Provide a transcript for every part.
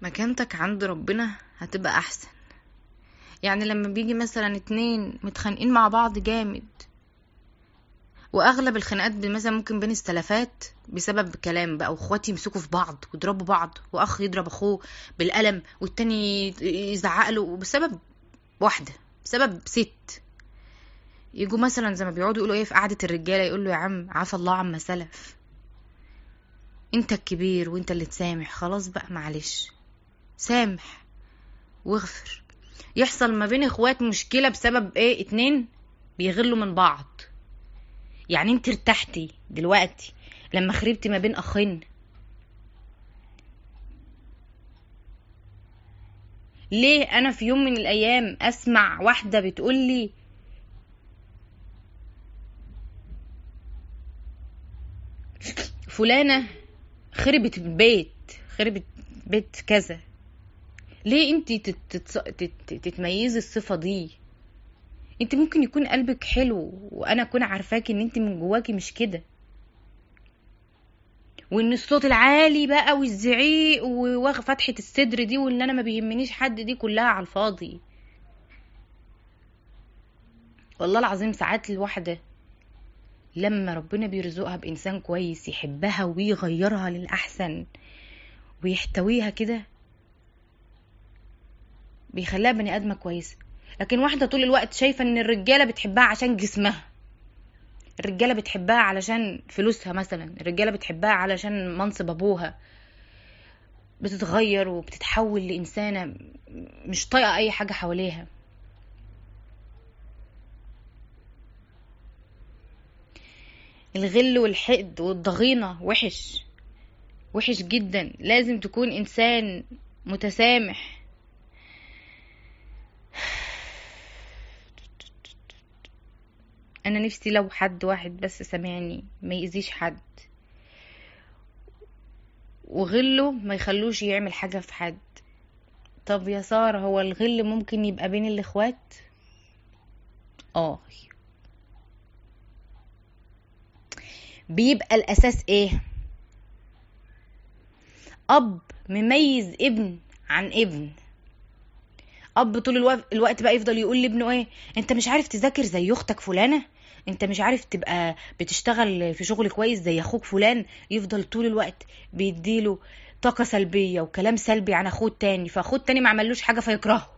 مكانتك عند ربنا هتبقى احسن يعني لما بيجي مثلا اتنين متخانقين مع بعض جامد واغلب الخناقات ب- مثلا ممكن بين السلفات بسبب كلام بقى واخواتي يمسكوا في بعض ويضربوا بعض واخ يضرب اخوه بالقلم والتاني يزعق له بسبب واحده بسبب ست يجوا مثلا زي ما بيقعدوا يقولوا ايه في قعده الرجاله يقول له يا عم عفى الله عما سلف انت الكبير وانت اللي تسامح خلاص بقى معلش سامح واغفر يحصل ما بين اخوات مشكله بسبب ايه اتنين بيغلوا من بعض يعني انت ارتحتي دلوقتي لما خربتي ما بين اخين ليه انا في يوم من الايام اسمع واحده بتقولي فلانه خربت البيت خربت بيت كذا ليه انت تت- تت- تت- تتميزي الصفه دي انت ممكن يكون قلبك حلو وانا اكون عارفاكي ان انت من جواكي مش كده وان الصوت العالي بقى والزعيق وفتحة الصدر دي وان انا ما بيهمنيش حد دي كلها على الفاضي والله العظيم ساعات الواحدة لما ربنا بيرزقها بإنسان كويس يحبها ويغيرها للأحسن ويحتويها كده بيخليها بني آدمة كويسة لكن واحدة طول الوقت شايفة ان الرجالة بتحبها عشان جسمها الرجالة بتحبها علشان فلوسها مثلا الرجالة بتحبها علشان منصب ابوها بتتغير وبتتحول لإنسانة مش طايقة أي حاجة حواليها الغل والحقد والضغينة وحش وحش جدا لازم تكون إنسان متسامح انا نفسي لو حد واحد بس سامعني ما يأذيش حد وغله ما يخلوش يعمل حاجة في حد طب يا سارة هو الغل ممكن يبقى بين الاخوات اه بيبقى الاساس ايه اب مميز ابن عن ابن اب طول الوقت, الوقت بقى يفضل يقول لابنه ايه انت مش عارف تذاكر زي اختك فلانه انت مش عارف تبقى بتشتغل في شغل كويس زي اخوك فلان يفضل طول الوقت بيديله طاقة سلبية وكلام سلبي عن اخوه التاني فاخوه التاني ما عملوش حاجة فيكرهه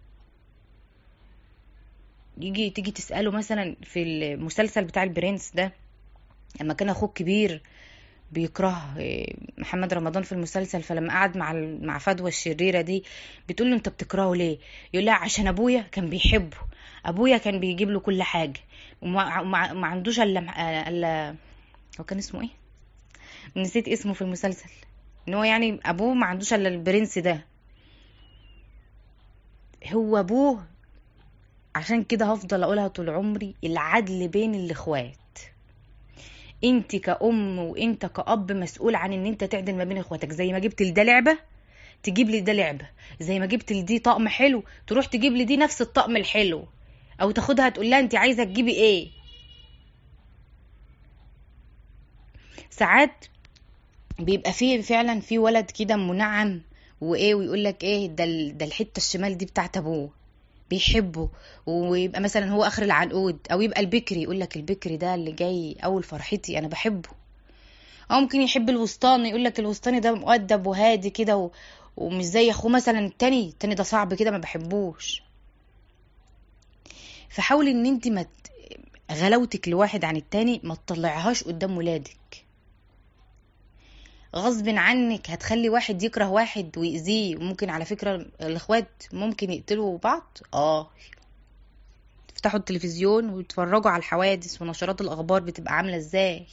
يجي تيجي تسأله مثلا في المسلسل بتاع البرنس ده لما كان اخوه كبير بيكره محمد رمضان في المسلسل فلما قعد مع مع فدوى الشريره دي بتقول له انت بتكرهه ليه يقول لها عشان ابويا كان بيحبه ابويا كان بيجيب له كل حاجه وما ما عندوش الا الا هو كان اسمه ايه نسيت اسمه في المسلسل ان هو يعني ابوه ما عندوش الا البرنس ده هو ابوه عشان كده هفضل اقولها طول عمري العدل بين الاخوات انت كأم وانت كأب مسؤول عن ان انت تعدل ما بين اخواتك زي ما جبت لده لعبة تجيب لي ده لعبة زي ما جبت لدي طقم حلو تروح تجيب لي دي نفس الطقم الحلو او تاخدها تقول لها انت عايزة تجيبي ايه ساعات بيبقى فيه فعلا في ولد كده منعم وايه ويقول لك ايه ده ده الحته الشمال دي بتاعت ابوه بيحبه ويبقى مثلا هو اخر العنقود او يبقى البكري يقول لك البكري ده اللي جاي اول فرحتي انا بحبه او ممكن يحب الوسطاني يقول لك الوسطاني ده مؤدب وهادي كده و... ومش زي اخوه مثلا التاني التاني ده صعب كده ما بحبوش فحاولي ان انت ما غلاوتك لواحد عن التاني ما تطلعهاش قدام ولادك غصب عنك هتخلي واحد يكره واحد ويأذيه وممكن على فكرة الاخوات ممكن يقتلوا بعض اه تفتحوا التلفزيون ويتفرجوا على الحوادث ونشرات الاخبار بتبقى عاملة ازاي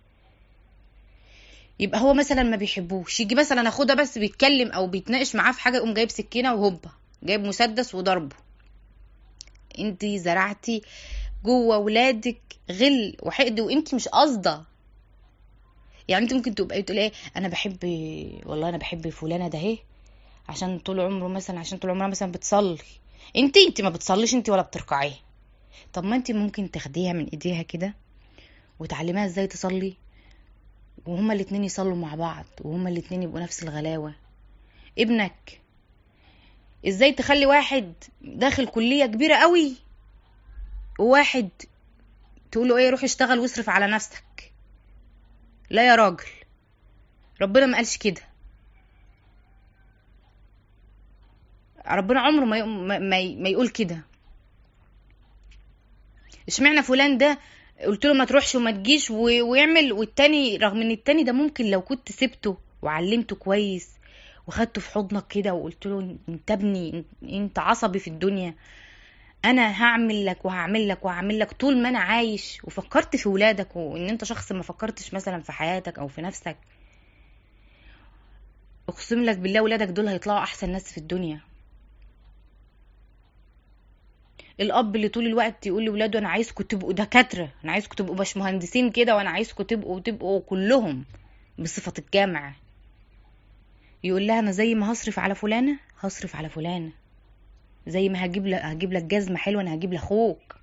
يبقى هو مثلا ما بيحبوش يجي مثلا اخوه بس بيتكلم او بيتناقش معاه في حاجة يقوم جايب سكينة وهوبا جايب مسدس وضربه انتي زرعتي جوه ولادك غل وحقد وانتي مش قاصده يعني انت ممكن تبقى تقول ايه انا بحب والله انا بحب فلانه ده اهي عشان طول عمره مثلا عشان طول عمرها مثلا بتصلي انت انت ما بتصليش انت ولا بتركعيه طب ما انت ممكن تاخديها من ايديها كده وتعلميها ازاي تصلي وهما الاتنين يصلوا مع بعض وهما الاتنين يبقوا نفس الغلاوه ابنك ازاي تخلي واحد داخل كلية كبيرة قوي وواحد تقول له ايه روح اشتغل واصرف على نفسك لا يا راجل ربنا ما قالش كده ربنا عمره ما ما, ما يقول كده اشمعنى فلان ده قلت له ما تروحش وما تجيش ويعمل والتاني رغم ان التاني ده ممكن لو كنت سبته وعلمته كويس وخدته في حضنك كده وقلت له انت ابني انت عصبي في الدنيا انا هعمل لك وهعمل لك وهعمل لك طول ما انا عايش وفكرت في ولادك وان انت شخص ما فكرتش مثلا في حياتك او في نفسك اقسم لك بالله ولادك دول هيطلعوا احسن ناس في الدنيا الاب اللي طول الوقت يقول لاولاده انا عايزكم تبقوا دكاتره انا عايزكم تبقوا باشمهندسين كده وانا عايزكم تبقوا تبقوا كلهم بصفه الجامعه يقول لها انا زي ما هصرف على فلانه هصرف على فلانه زي ما هجيب لك هجيب لك جزمه حلوه انا هجيب لاخوك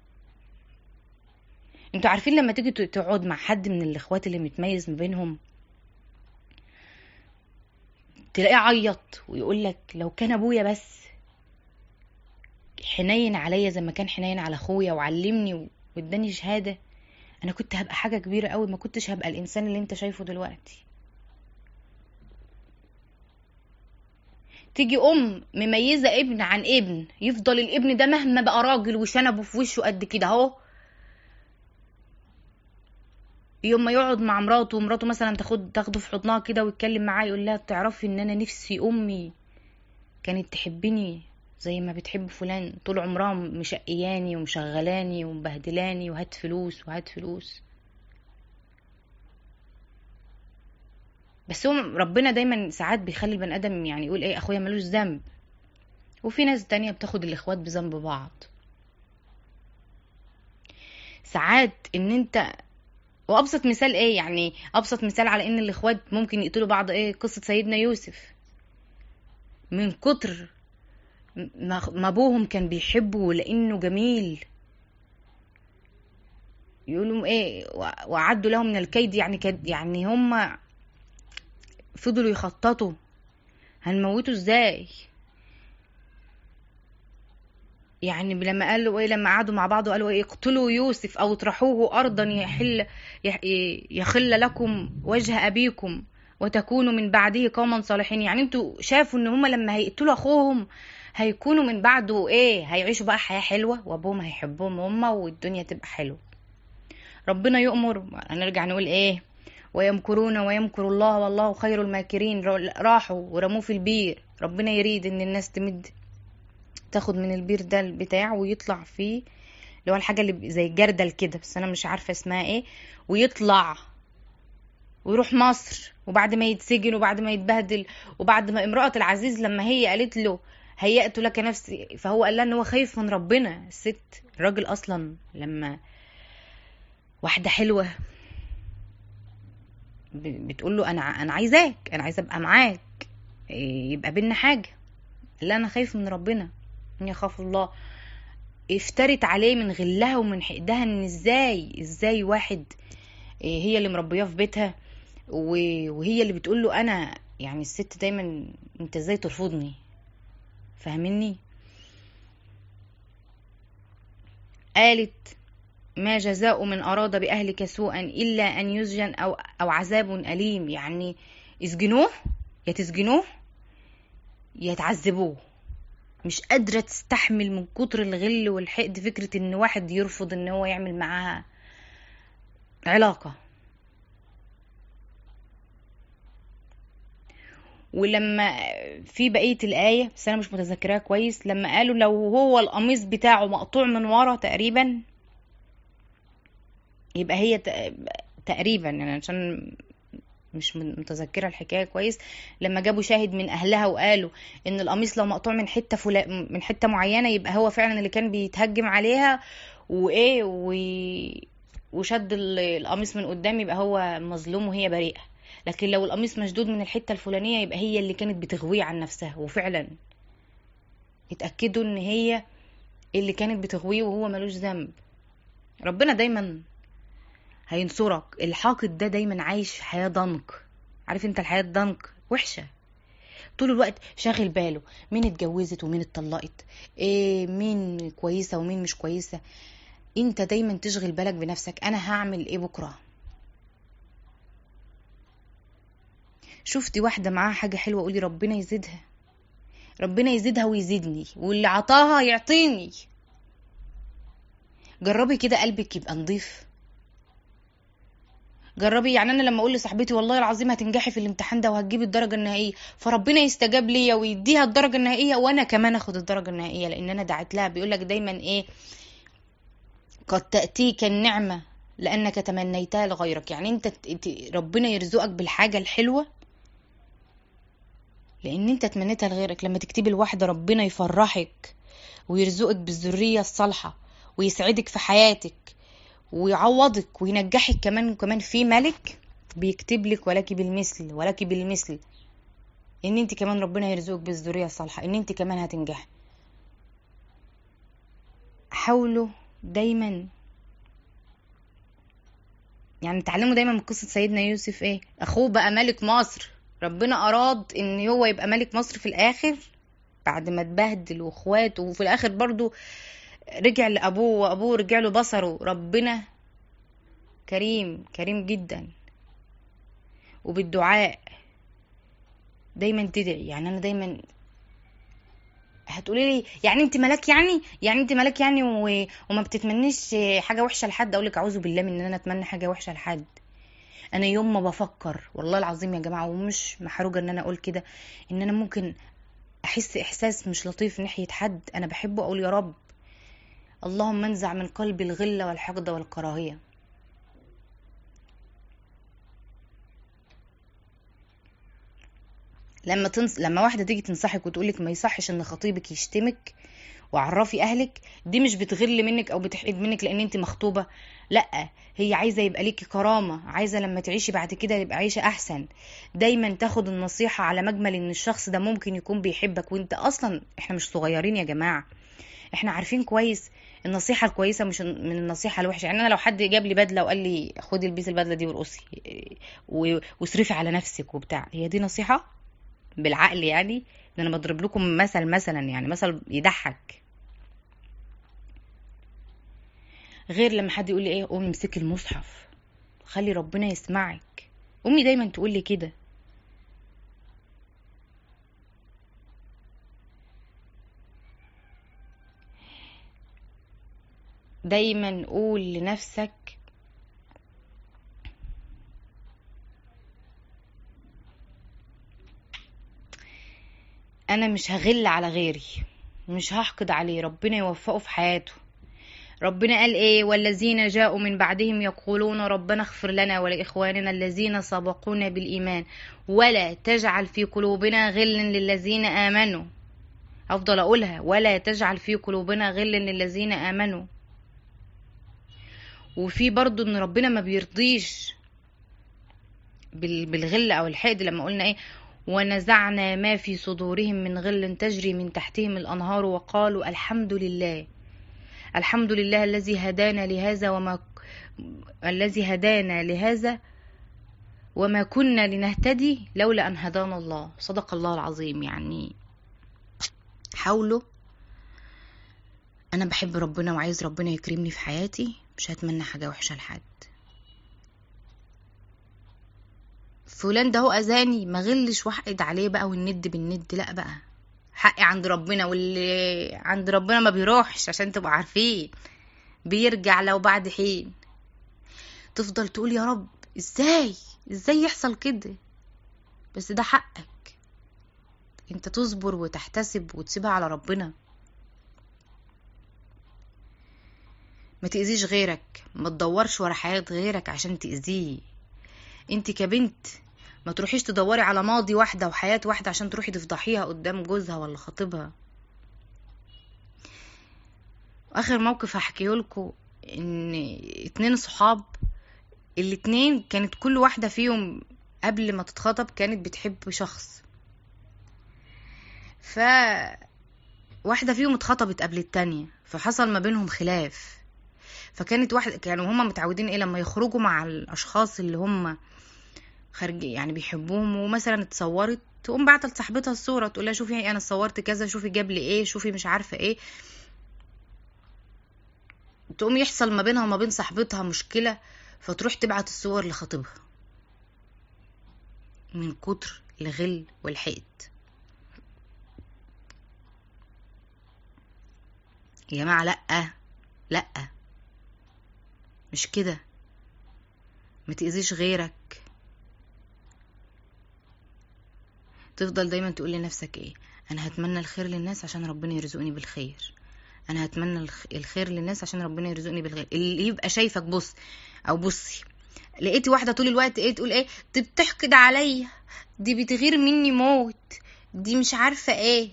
انتوا عارفين لما تيجي تقعد مع حد من الاخوات اللي متميز ما بينهم تلاقيه عيط ويقول لك لو كان ابويا بس حنين عليا زي ما كان حنين على اخويا وعلمني واداني شهاده انا كنت هبقى حاجه كبيره قوي ما كنتش هبقى الانسان اللي انت شايفه دلوقتي تيجي ام مميزه ابن عن ابن يفضل الابن ده مهما بقى راجل وشنبه في وشه قد كده اهو يوم ما يقعد مع مراته ومراته مثلا تاخد تاخده في حضنها كده ويتكلم معاه يقول لها تعرفي ان انا نفسي امي كانت تحبني زي ما بتحب فلان طول عمرها مشقياني ومشغلاني ومبهدلاني وهات فلوس وهات فلوس بس هو ربنا دايما ساعات بيخلي البني ادم يعني يقول ايه اخويا ملوش ذنب وفي ناس تانية بتاخد الاخوات بذنب بعض ساعات ان انت وابسط مثال ايه يعني ابسط مثال على ان الاخوات ممكن يقتلوا بعض ايه قصة سيدنا يوسف من كتر ما ابوهم كان بيحبه لانه جميل يقولوا ايه وعدوا لهم من الكيد يعني كد يعني هم فضلوا يخططوا هنموته ازاي يعني لما قالوا ايه لما قعدوا مع بعض وقالوا ايه اقتلوا يوسف او اطرحوه ارضا يحل يخل لكم وجه ابيكم وتكونوا من بعده قوما صالحين يعني انتوا شافوا ان هما لما هيقتلوا اخوهم هيكونوا من بعده ايه هيعيشوا بقى حياه حلوه وابوهم هيحبهم هما والدنيا تبقى حلوه ربنا يؤمر هنرجع نقول ايه ويمكرون ويمكر الله والله خير الماكرين راحوا ورموه في البير ربنا يريد ان الناس تمد تاخد من البير ده البتاع ويطلع فيه اللي هو الحاجه اللي زي جردل كده بس انا مش عارفه اسمها ايه ويطلع ويروح مصر وبعد ما يتسجن وبعد ما يتبهدل وبعد ما امرأة العزيز لما هي قالت له هيأت لك نفسي فهو قال لها ان هو خايف من ربنا الست الراجل اصلا لما واحدة حلوة بتقول له انا انا عايزاك انا عايزه ابقى معاك يبقى بينا حاجه لا انا خايف من ربنا اني اخاف الله افترت عليه من غلها ومن حقدها ان ازاي ازاي واحد هي اللي مربياه في بيتها وهي اللي بتقول له انا يعني الست دايما انت ازاي ترفضني فاهمني قالت ما جزاء من أراد بأهلك سوءا إلا أن يسجن أو, أو عذاب أليم يعني يسجنوه يا تسجنوه يا تعذبوه مش قادرة تستحمل من كتر الغل والحقد فكرة ان واحد يرفض ان هو يعمل معاها علاقة ولما في بقية الآية بس أنا مش متذكراها كويس لما قالوا لو هو القميص بتاعه مقطوع من ورا تقريبا يبقى هي تقريبا يعني عشان مش متذكره الحكايه كويس لما جابوا شاهد من اهلها وقالوا ان القميص لو مقطوع من حته فلا من حته معينه يبقى هو فعلا اللي كان بيتهجم عليها وايه و... وشد القميص من قدام يبقى هو مظلوم وهي بريئه لكن لو القميص مشدود من الحته الفلانيه يبقى هي اللي كانت بتغويه عن نفسها وفعلا اتاكدوا ان هي اللي كانت بتغويه وهو ملوش ذنب ربنا دايما هينصرك الحاقد ده دايما عايش حياة ضنك عارف انت الحياة الضنك وحشة طول الوقت شاغل باله مين اتجوزت ومين اتطلقت إيه مين كويسه ومين مش كويسه انت دايما تشغل بالك بنفسك انا هعمل ايه بكره شفتي واحده معاها حاجه حلوه قولي ربنا يزيدها ربنا يزيدها ويزيدني واللي عطاها يعطيني جربي كده قلبك يبقى نضيف جربي يعني انا لما اقول لصاحبتي والله العظيم هتنجحي في الامتحان ده وهتجيبي الدرجه النهائيه فربنا يستجاب ليا ويديها الدرجه النهائيه وانا كمان اخد الدرجه النهائيه لان انا دعيت لها بيقول لك دايما ايه قد تاتيك النعمه لانك تمنيتها لغيرك يعني انت ربنا يرزقك بالحاجه الحلوه لان انت تمنيتها لغيرك لما تكتبي لواحده ربنا يفرحك ويرزقك بالذريه الصالحه ويسعدك في حياتك ويعوضك وينجحك كمان وكمان في ملك بيكتب لك ولك بالمثل ولك بالمثل ان انت كمان ربنا يرزقك بالذريه الصالحه ان انت كمان هتنجحي حاولوا دايما يعني تعلموا دايما من قصه سيدنا يوسف ايه اخوه بقى ملك مصر ربنا اراد ان هو يبقى ملك مصر في الاخر بعد ما اتبهدل واخواته وفي الاخر برضو رجع لابوه وابوه رجع له بصره ربنا كريم كريم جدا وبالدعاء دايما تدعي يعني انا دايما هتقولي لي يعني انت ملاك يعني يعني انت ملاك يعني و... وما بتتمنيش حاجه وحشه لحد اقول لك اعوذ بالله من ان انا اتمنى حاجه وحشه لحد انا يوم ما بفكر والله العظيم يا جماعه ومش محروجه ان انا اقول كده ان انا ممكن احس احساس مش لطيف ناحيه حد انا بحبه اقول يا رب اللهم انزع من قلبي الغله والحقد والكراهيه لما تنص... لما واحده تيجي تنصحك وتقولك ما يصحش ان خطيبك يشتمك وعرفي اهلك دي مش بتغل منك او بتحقد منك لان انت مخطوبه لا هي عايزه يبقى ليكي كرامه عايزه لما تعيشي بعد كده يبقى عيشه احسن دايما تاخد النصيحه على مجمل ان الشخص ده ممكن يكون بيحبك وانت اصلا احنا مش صغيرين يا جماعه احنا عارفين كويس النصيحة الكويسة مش من النصيحة الوحشة يعني أنا لو حد جاب لي بدلة وقال لي خدي البسي البدلة دي وارقصي واصرفي على نفسك وبتاع هي دي نصيحة بالعقل يعني ده أنا بضرب لكم مثل مثلا يعني مثل يضحك غير لما حد يقول لي ايه قومي امسكي المصحف خلي ربنا يسمعك امي دايما تقول لي كده دايما قول لنفسك انا مش هغل على غيري مش هحقد عليه ربنا يوفقه في حياته ربنا قال ايه والذين جاءوا من بعدهم يقولون ربنا اغفر لنا ولاخواننا الذين سبقونا بالايمان ولا تجعل في قلوبنا غلا للذين امنوا افضل اقولها ولا تجعل في قلوبنا غلا للذين امنوا وفي برضو ان ربنا ما بيرضيش بالغل او الحقد لما قلنا ايه ونزعنا ما في صدورهم من غل تجري من تحتهم الانهار وقالوا الحمد لله الحمد لله الذي هدانا لهذا وما الذي هدانا لهذا وما كنا لنهتدي لولا ان هدانا الله صدق الله العظيم يعني حاولوا انا بحب ربنا وعايز ربنا يكرمني في حياتي مش هتمنى حاجه وحشه لحد فلان ده هو اذاني ما غلش واحقد عليه بقى والند بالند لا بقى حقي عند ربنا واللي عند ربنا ما بيروحش عشان تبقوا عارفين بيرجع لو بعد حين تفضل تقول يا رب ازاي ازاي يحصل كده بس ده حقك انت تصبر وتحتسب وتسيبها على ربنا ما تأذيش غيرك ما تدورش ورا حياة غيرك عشان تأذيه انت كبنت ما تروحيش تدوري على ماضي واحدة وحياة واحدة عشان تروحي تفضحيها قدام جوزها ولا خطيبها اخر موقف هحكيه لكم ان اتنين صحاب الاتنين كانت كل واحدة فيهم قبل ما تتخطب كانت بتحب شخص ف واحدة فيهم اتخطبت قبل التانية فحصل ما بينهم خلاف فكانت واحدة كانوا هما متعودين ايه لما يخرجوا مع الاشخاص اللي هما خارج يعني بيحبوهم ومثلا اتصورت تقوم بعت لصاحبتها الصوره تقول لها شوفي انا صورت كذا شوفي جاب لي ايه شوفي مش عارفه ايه تقوم يحصل ما بينها وما بين صاحبتها مشكله فتروح تبعت الصور لخطيبها من كتر الغل والحقد يا جماعه لا لا مش كده ما تأذيش غيرك تفضل دايما تقول لنفسك ايه انا هتمنى الخير للناس عشان ربنا يرزقني بالخير انا هتمنى الخ- الخير للناس عشان ربنا يرزقني بالخير اللي يبقى شايفك بص او بصي لقيتي واحده طول الوقت ايه تقول ايه دي بتحقد عليا دي بتغير مني موت دي مش عارفه ايه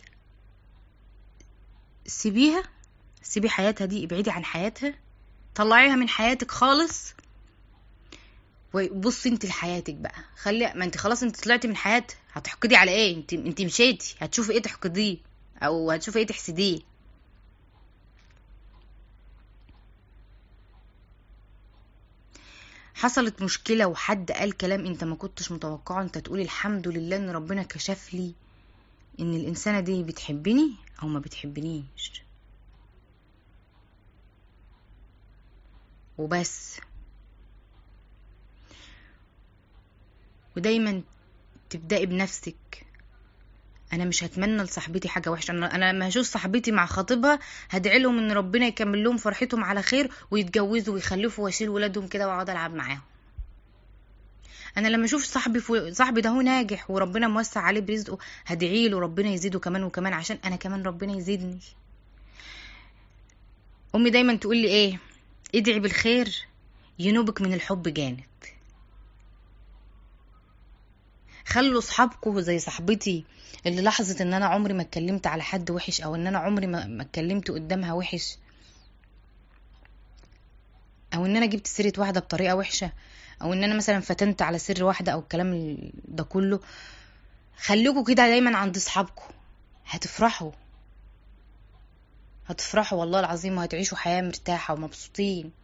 سيبيها سيبي حياتها دي ابعدي عن حياتها طلعيها من حياتك خالص وبصي انت لحياتك بقى خلي ما انت خلاص انت طلعتي من حياتها هتحقدي على ايه انت انت مشيتي هتشوفي ايه تحقديه او هتشوفي ايه تحسديه حصلت مشكلة وحد قال كلام انت ما كنتش متوقعه انت تقولي الحمد لله ان ربنا كشف لي ان الانسانة دي بتحبني او ما بتحبنيش وبس ودايما تبدأي بنفسك انا مش هتمنى لصاحبتي حاجه وحشه انا انا لما هشوف صاحبتي مع خطيبها هدعي لهم ان ربنا يكمل لهم فرحتهم على خير ويتجوزوا ويخلفوا واشيل ولادهم كده واقعد العب معاهم انا لما اشوف صاحبي فو... صاحبي ده هو ناجح وربنا موسع عليه برزقه هدعي له ربنا يزيده كمان وكمان عشان انا كمان ربنا يزيدني امي دايما تقول لي ايه ادعي بالخير ينوبك من الحب جانب خلوا صحابكم زي صاحبتي اللي لاحظت ان انا عمري ما اتكلمت على حد وحش او ان انا عمري ما ما اتكلمت قدامها وحش او ان انا جبت سيره واحده بطريقه وحشه او ان انا مثلا فتنت على سر واحده او الكلام ال- ده كله خليكوا كده دايما عند صحابكم هتفرحوا هتفرحوا والله العظيم وهتعيشوا حياه مرتاحه ومبسوطين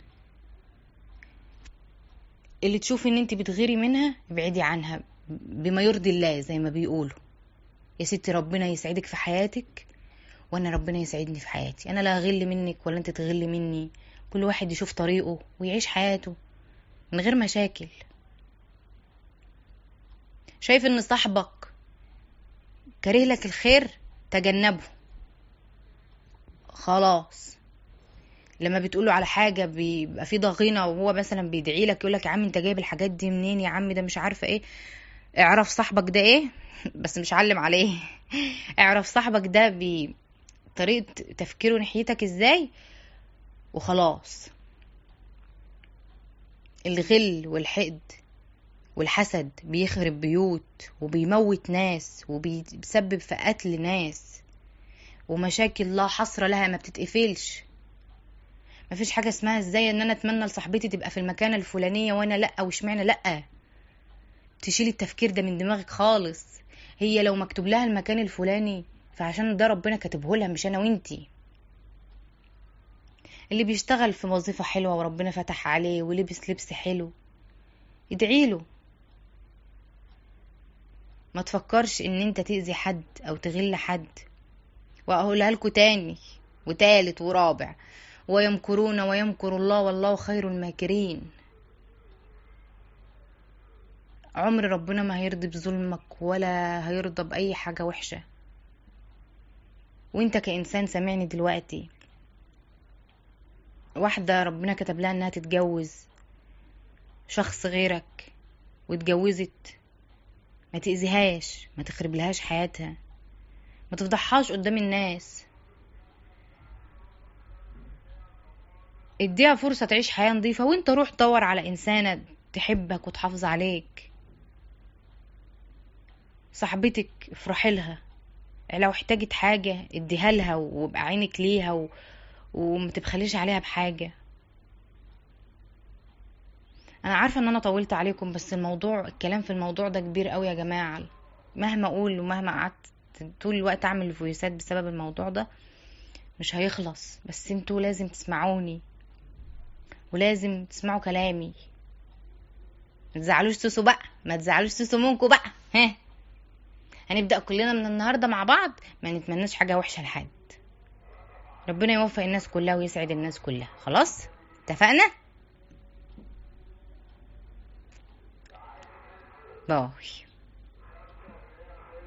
اللي تشوفي ان انت بتغيري منها ابعدي عنها بما يرضي الله زي ما بيقولوا يا ستي ربنا يسعدك في حياتك وانا ربنا يسعدني في حياتي انا لا اغل منك ولا انت تغلي مني كل واحد يشوف طريقه ويعيش حياته من غير مشاكل شايف ان صاحبك كاره لك الخير تجنبه خلاص لما بتقوله على حاجه بيبقى في ضغينه وهو مثلا بيدعي لك يقول لك يا عم انت جايب الحاجات دي منين يا عم ده مش عارفه ايه اعرف صاحبك ده ايه بس مش علم عليه اعرف صاحبك ده بطريقه تفكيره ناحيتك ازاي وخلاص الغل والحقد والحسد بيخرب بيوت وبيموت ناس وبيسبب في قتل ناس ومشاكل لا حصر لها ما بتتقفلش مفيش حاجه اسمها ازاي ان انا اتمنى لصاحبتي تبقى في المكانه الفلانيه وانا لا واشمعنى لا تشيلي التفكير ده من دماغك خالص هي لو مكتوب لها المكان الفلاني فعشان ده ربنا كاتبه لها مش انا وانتي اللي بيشتغل في وظيفة حلوة وربنا فتح عليه ولبس لبس حلو ادعي له ما تفكرش ان انت تأذي حد او تغل حد واقولها لكم تاني وتالت ورابع ويمكرون ويمكر الله والله خير الماكرين عمر ربنا ما هيرضي بظلمك ولا هيرضى بأي حاجة وحشة وانت كإنسان سامعني دلوقتي واحدة ربنا كتب لها انها تتجوز شخص غيرك واتجوزت ما تأذيهاش ما تخربلهاش حياتها ما تفضحهاش قدام الناس اديها فرصة تعيش حياة نظيفة وانت روح دور على انسانة تحبك وتحافظ عليك صاحبتك افرحي لها لو احتاجت حاجة اديها لها وابقى عينك ليها و... وما تبخليش عليها بحاجة انا عارفة ان انا طولت عليكم بس الموضوع الكلام في الموضوع ده كبير قوي يا جماعة مهما اقول ومهما قعدت طول الوقت اعمل فويسات بسبب الموضوع ده مش هيخلص بس انتوا لازم تسمعوني ولازم تسمعوا كلامي ما تزعلوش سوسو بقى ما تزعلوش سوسو منكم بقى ها هنبدا كلنا من النهارده مع بعض ما نتمناش حاجه وحشه لحد ربنا يوفق الناس كلها ويسعد الناس كلها خلاص اتفقنا باي